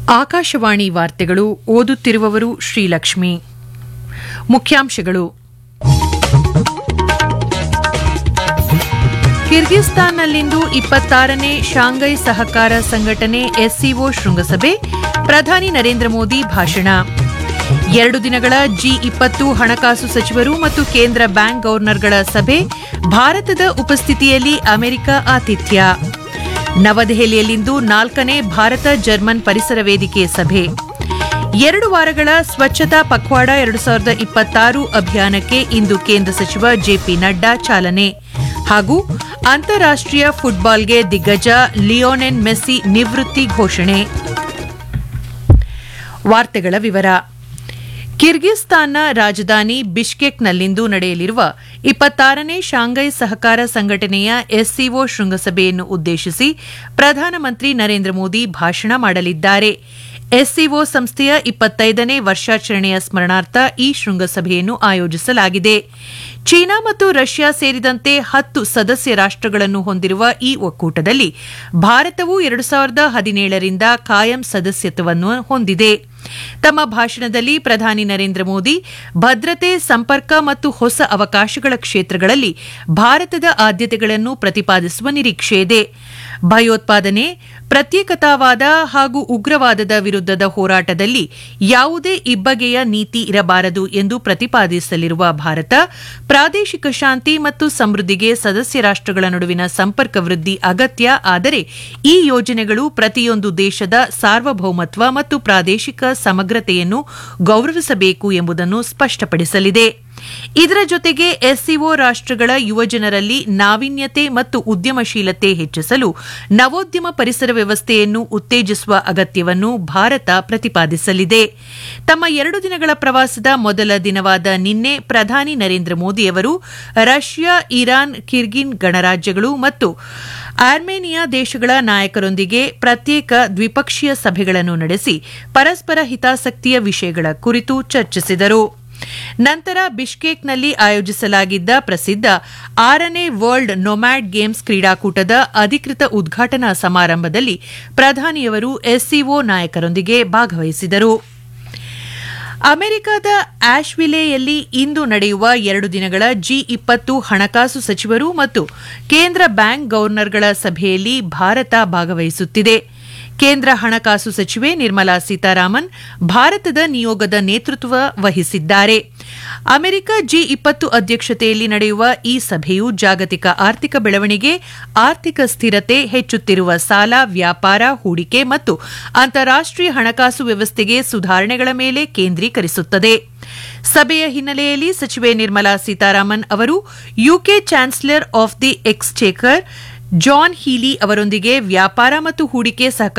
ಆಕಾಶವಾಣಿ ವಾರ್ತೆಗಳು ಓದುತ್ತಿರುವವರು ಶ್ರೀಲಕ್ಷ್ಮಿ ಮುಖ್ಯಾಂಶಗಳು ಕಿರ್ಗಿಸ್ತಾನ್ನಲ್ಲಿಂದು ಇಪ್ಪತ್ತಾರನೇ ಶಾಂಘೈ ಸಹಕಾರ ಸಂಘಟನೆ ಎಸ್ಸಿಒ ಶೃಂಗಸಭೆ ಪ್ರಧಾನಿ ನರೇಂದ್ರ ಮೋದಿ ಭಾಷಣ ಎರಡು ದಿನಗಳ ಜಿ ಇಪ್ಪತ್ತು ಹಣಕಾಸು ಸಚಿವರು ಮತ್ತು ಕೇಂದ್ರ ಬ್ಯಾಂಕ್ ಗವರ್ನರ್ಗಳ ಸಭೆ ಭಾರತದ ಉಪಸ್ಥಿತಿಯಲ್ಲಿ ಅಮೆರಿಕ ಆತಿಥ್ಯ ನವದೆಹಲಿಯಲ್ಲಿಂದು ನಾಲ್ಕನೇ ಭಾರತ ಜರ್ಮನ್ ಪರಿಸರ ವೇದಿಕೆ ಸಭೆ ಎರಡು ವಾರಗಳ ಸ್ವಚ್ಛತಾ ಪಖ್ವಾಡ ಎರಡು ಸಾವಿರದ ಇಪ್ಪತ್ತಾರು ಅಭಿಯಾನಕ್ಕೆ ಇಂದು ಕೇಂದ್ರ ಸಚಿವ ಜೆಪಿ ನಡ್ಡಾ ಚಾಲನೆ ಹಾಗೂ ಅಂತಾರಾಷ್ಟೀಯ ಫುಟ್ಬಾಲ್ಗೆ ದಿಗ್ಗಜ ಲಿಯೋನೆನ್ ಮೆಸ್ಸಿ ನಿವೃತ್ತಿ ಘೋಷಣೆ ವಾರ್ತೆಗಳ ವಿವರ ಕಿರ್ಗಿಸ್ತಾನ್ನ ರಾಜಧಾನಿ ಬಿಷ್ಕೆಕ್ನಲ್ಲಿಂದು ನಡೆಯಲಿರುವ ಇಪ್ಪತ್ತಾರನೇ ಶಾಂಘೈ ಸಹಕಾರ ಸಂಘಟನೆಯ ಎಸ್ಸಿಒ ಶೃಂಗಸಭೆಯನ್ನು ಉದ್ದೇಶಿಸಿ ಪ್ರಧಾನಮಂತ್ರಿ ನರೇಂದ್ರ ಮೋದಿ ಭಾಷಣ ಮಾಡಲಿದ್ದಾರೆ ಎಸ್ಸಿಒ ಸಂಸ್ಥೆಯ ಇಪ್ಪತ್ತೈದನೇ ವರ್ಷಾಚರಣೆಯ ಸ್ಮರಣಾರ್ಥ ಈ ಶೃಂಗಸಭೆಯನ್ನು ಆಯೋಜಿಸಲಾಗಿದೆ ಚೀನಾ ಮತ್ತು ರಷ್ಯಾ ಸೇರಿದಂತೆ ಹತ್ತು ಸದಸ್ಯ ರಾಷ್ಟಗಳನ್ನು ಹೊಂದಿರುವ ಈ ಒಕ್ಕೂಟದಲ್ಲಿ ಭಾರತವು ಎರಡು ಸಾವಿರದ ಹದಿನೇಳರಿಂದ ಕಾಯಂ ಸದಸ್ಯತ್ವವನ್ನು ಹೊಂದಿದೆ ತಮ್ಮ ಭಾಷಣದಲ್ಲಿ ಪ್ರಧಾನಿ ನರೇಂದ್ರ ಮೋದಿ ಭದ್ರತೆ ಸಂಪರ್ಕ ಮತ್ತು ಹೊಸ ಅವಕಾಶಗಳ ಕ್ಷೇತ್ರಗಳಲ್ಲಿ ಭಾರತದ ಆದ್ಯತೆಗಳನ್ನು ಪ್ರತಿಪಾದಿಸುವ ನಿರೀಕ್ಷೆಯಿದೆ ಭಯೋತ್ಪಾದನೆ ಪ್ರತ್ಯೇಕತಾವಾದ ಹಾಗೂ ಉಗ್ರವಾದದ ವಿರುದ್ಧದ ಹೋರಾಟದಲ್ಲಿ ಯಾವುದೇ ಇಬ್ಬಗೆಯ ನೀತಿ ಇರಬಾರದು ಎಂದು ಪ್ರತಿಪಾದಿಸಲಿರುವ ಭಾರತ ಪ್ರಾದೇಶಿಕ ಶಾಂತಿ ಮತ್ತು ಸಮೃದ್ಧಿಗೆ ಸದಸ್ಯ ರಾಷ್ಟಗಳ ನಡುವಿನ ಸಂಪರ್ಕ ವೃದ್ಧಿ ಅಗತ್ಯ ಆದರೆ ಈ ಯೋಜನೆಗಳು ಪ್ರತಿಯೊಂದು ದೇಶದ ಸಾರ್ವಭೌಮತ್ವ ಮತ್ತು ಪ್ರಾದೇಶಿಕ ಸಮಗ್ರತೆಯನ್ನು ಗೌರವಿಸಬೇಕು ಎಂಬುದನ್ನು ಸ್ಪಷ್ಟಪಡಿಸಲಿದೆ ಇದರ ಜೊತೆಗೆ ಎಸ್ಸಿಒ ರಾಷ್ಟಗಳ ಯುವಜನರಲ್ಲಿ ನಾವೀನ್ಯತೆ ಮತ್ತು ಉದ್ಯಮಶೀಲತೆ ಹೆಚ್ಚಿಸಲು ನವೋದ್ಯಮ ಪರಿಸರ ವ್ಯವಸ್ಥೆಯನ್ನು ಉತ್ತೇಜಿಸುವ ಅಗತ್ಯವನ್ನು ಭಾರತ ಪ್ರತಿಪಾದಿಸಲಿದೆ ತಮ್ಮ ಎರಡು ದಿನಗಳ ಪ್ರವಾಸದ ಮೊದಲ ದಿನವಾದ ನಿನ್ನೆ ಪ್ರಧಾನಿ ನರೇಂದ್ರ ಮೋದಿ ಅವರು ರಷ್ಯಾ ಇರಾನ್ ಕಿರ್ಗಿನ್ ಗಣರಾಜ್ಯಗಳು ಮತ್ತು ಆರ್ಮೇನಿಯಾ ದೇಶಗಳ ನಾಯಕರೊಂದಿಗೆ ಪ್ರತ್ಯೇಕ ದ್ವಿಪಕ್ಷೀಯ ಸಭೆಗಳನ್ನು ನಡೆಸಿ ಪರಸ್ಪರ ಹಿತಾಸಕ್ತಿಯ ವಿಷಯಗಳ ಕುರಿತು ಚರ್ಚಿಸಿದರು ನಂತರ ಬಿಷ್ಕೇಕ್ನಲ್ಲಿ ಆಯೋಜಿಸಲಾಗಿದ್ದ ಪ್ರಸಿದ್ಧ ಆರನೇ ವರ್ಲ್ಡ್ ನೊಮ್ಯಾಡ್ ಗೇಮ್ಸ್ ಕ್ರೀಡಾಕೂಟದ ಅಧಿಕೃತ ಉದ್ಘಾಟನಾ ಸಮಾರಂಭದಲ್ಲಿ ಪ್ರಧಾನಿಯವರು ಎಸ್ಸಿಒ ನಾಯಕರೊಂದಿಗೆ ಭಾಗವಹಿಸಿದರು ಅಮೆರಿಕದ ಆಶ್ವಿಲೆಯಲ್ಲಿ ಇಂದು ನಡೆಯುವ ಎರಡು ದಿನಗಳ ಜಿ ಇಪ್ಪತ್ತು ಹಣಕಾಸು ಸಚಿವರು ಮತ್ತು ಕೇಂದ್ರ ಬ್ಯಾಂಕ್ ಗವರ್ನರ್ಗಳ ಸಭೆಯಲ್ಲಿ ಭಾರತ ಭಾಗವಹಿಸುತ್ತಿದೆ ಕೇಂದ್ರ ಹಣಕಾಸು ಸಚಿವೆ ನಿರ್ಮಲಾ ಸೀತಾರಾಮನ್ ಭಾರತದ ನಿಯೋಗದ ನೇತೃತ್ವ ವಹಿಸಿದ್ದಾರೆ ಅಮೆರಿಕ ಜಿ ಇಪ್ಪತ್ತು ಅಧ್ಯಕ್ಷತೆಯಲ್ಲಿ ನಡೆಯುವ ಈ ಸಭೆಯು ಜಾಗತಿಕ ಆರ್ಥಿಕ ಬೆಳವಣಿಗೆ ಆರ್ಥಿಕ ಸ್ಥಿರತೆ ಹೆಚ್ಚುತ್ತಿರುವ ಸಾಲ ವ್ಯಾಪಾರ ಹೂಡಿಕೆ ಮತ್ತು ಅಂತಾರಾಷ್ಟೀಯ ಹಣಕಾಸು ವ್ಯವಸ್ಥೆಗೆ ಸುಧಾರಣೆಗಳ ಮೇಲೆ ಕೇಂದ್ರೀಕರಿಸುತ್ತದೆ ಸಭೆಯ ಹಿನ್ನೆಲೆಯಲ್ಲಿ ಸಚಿವೆ ನಿರ್ಮಲಾ ಸೀತಾರಾಮನ್ ಅವರು UK chancellor of the exchequer John Healey ಅವರೊಂದಿಗೆ ವ್ಯಾಪಾರ ಮತ್ತು ಹೂಡಿಕೆ ಸಹಕಾರ